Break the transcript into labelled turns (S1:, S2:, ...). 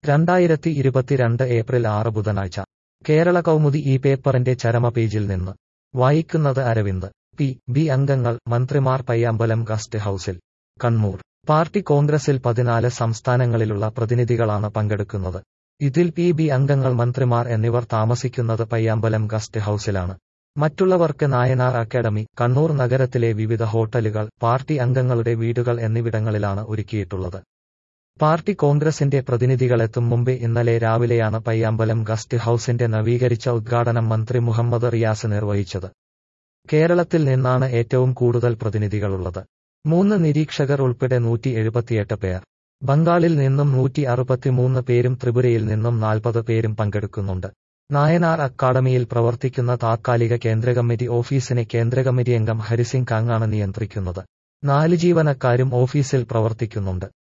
S1: രണ്ടായിരത്തി ഇരുപത്തിരണ്ട് ഏപ്രിൽ ആറ് ബുധനാഴ്ച കേരള കൗമുദി ഈ പേപ്പറിന്റെ ചരമ പേജിൽ നിന്ന് വായിക്കുന്നത് അരവിന്ദ് പി ബി അംഗങ്ങൾ മന്ത്രിമാർ പയ്യാമ്പലം ഗസ്റ്റ് ഹൌസിൽ കണ്ണൂർ പാർട്ടി കോൺഗ്രസിൽ പതിനാല് സംസ്ഥാനങ്ങളിലുള്ള പ്രതിനിധികളാണ് പങ്കെടുക്കുന്നത് ഇതിൽ പി ബി അംഗങ്ങൾ മന്ത്രിമാർ എന്നിവർ താമസിക്കുന്നത് പയ്യാമ്പലം ഗസ്റ്റ് ഹൌസിലാണ് മറ്റുള്ളവർക്ക് നായനാർ അക്കാദമി കണ്ണൂർ നഗരത്തിലെ വിവിധ ഹോട്ടലുകൾ പാർട്ടി അംഗങ്ങളുടെ വീടുകൾ എന്നിവിടങ്ങളിലാണ് ഒരുക്കിയിട്ടുള്ളത് പാർട്ടി കോൺഗ്രസിന്റെ പ്രതിനിധികളെത്തും മുമ്പേ ഇന്നലെ രാവിലെയാണ് പയ്യാമ്പലം ഗസ്റ്റ് ഹൌസിന്റെ നവീകരിച്ച ഉദ്ഘാടനം മന്ത്രി മുഹമ്മദ് റിയാസ് നിർവഹിച്ചത് കേരളത്തിൽ നിന്നാണ് ഏറ്റവും കൂടുതൽ പ്രതിനിധികളുള്ളത് മൂന്ന് നിരീക്ഷകർ ഉൾപ്പെടെ നൂറ്റി എഴുപത്തിയെട്ട് പേർ ബംഗാളിൽ നിന്നും നൂറ്റി അറുപത്തിമൂന്ന് പേരും ത്രിപുരയിൽ നിന്നും നാൽപ്പത് പേരും പങ്കെടുക്കുന്നുണ്ട് നായനാർ അക്കാദമിയിൽ പ്രവർത്തിക്കുന്ന താത്കാലിക കേന്ദ്ര കമ്മിറ്റി ഓഫീസിനെ കേന്ദ്ര കമ്മിറ്റി അംഗം ഹരിസിംഗ് കാങ്ങാണ് നിയന്ത്രിക്കുന്നത് നാല് ജീവനക്കാരും ഓഫീസിൽ പ്രവർത്തിക്കുന്നുണ്ട്